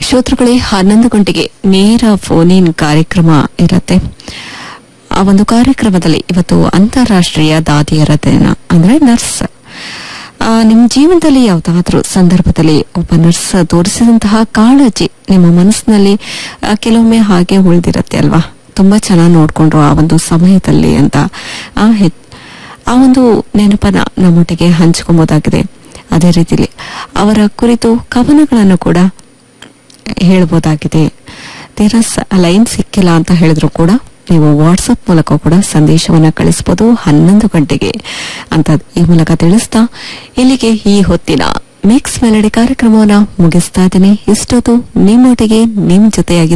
ಶ್ರೋತೃಗಳೇ ಹನ್ನೊಂದು ಗಂಟೆಗೆ ನೇರ ಫೋನ್ ಇನ್ ಕಾರ್ಯಕ್ರಮ ಇರುತ್ತೆ ಆ ಒಂದು ಕಾರ್ಯಕ್ರಮದಲ್ಲಿ ಇವತ್ತು ಅಂತಾರಾಷ್ಟ್ರೀಯ ದಾದಿಯರ ದಿನ ಅಂದ್ರೆ ನರ್ಸ್ ಆ, ನಿಮ್ಮ ಜೀವನದಲ್ಲಿ ಯಾವುದಾದ್ರೂ ಸಂದರ್ಭದಲ್ಲಿ ಒಬ್ಬ ನರ್ಸ್ ತೋರಿಸಿದಂತಹ ಕಾಳಜಿ ನಿಮ್ಮ ಮನಸ್ಸಿನಲ್ಲಿ ಆ, ಕೆಲವೊಮ್ಮೆ ಹಾಗೆ ಉಳಿದಿರತ್ತೆ ಅಲ್ವಾ ತುಂಬಾ ಚೆನ್ನಾಗಿ ನೋಡ್ಕೊಂಡ್ರು ಆ ಒಂದು ಸಮಯದಲ್ಲಿ ಅಂತ ಆ ಹೆ- ಆ ಒಂದು ನೆನಪನ್ನ ನಮ್ಮೊಟ್ಟಿಗೆ ಹಂಚ್ಕೊಬೋದಾಗಿದೆ ಅದೇ ರೀತಿಲಿ ಅವರ ಕುರಿತು ಕವನಗಳನ್ನು ಕೂಡ ಹೇಳ್ಬೋದಾಗಿದೆ ತೀರಸ್ ಲೈನ್ ಸಿಕ್ಕಿಲ್ಲ ಅಂತ ಹೇಳಿದ್ರು ಕೂಡ ನೀವು ವಾಟ್ಸಪ್ ಮೂಲಕ ಕೂಡ ಸಂದೇಶವನ್ನ ಕಳಿಸಬಹುದು ಹನ್ನೊಂದು ಗಂಟೆಗೆ ಅಂತ ಈ ಮೂಲಕ ತಿಳಿಸ್ತಾ ಇಲ್ಲಿಗೆ ಈ ಹೊತ್ತಿನ ಮಿಕ್ಸ್ ಮೆಲಡಿ ಕಾರ್ಯಕ್ರಮವನ್ನ ಮುಗಿಸ್ತಾ ಇದ್ದೀನಿ ಇಷ್ಟೊತ್ತು ನಿಮ್ಮೊಟ್ಟಿಗೆ ನಿಮ್ ಜೊತೆಯಾಗಿ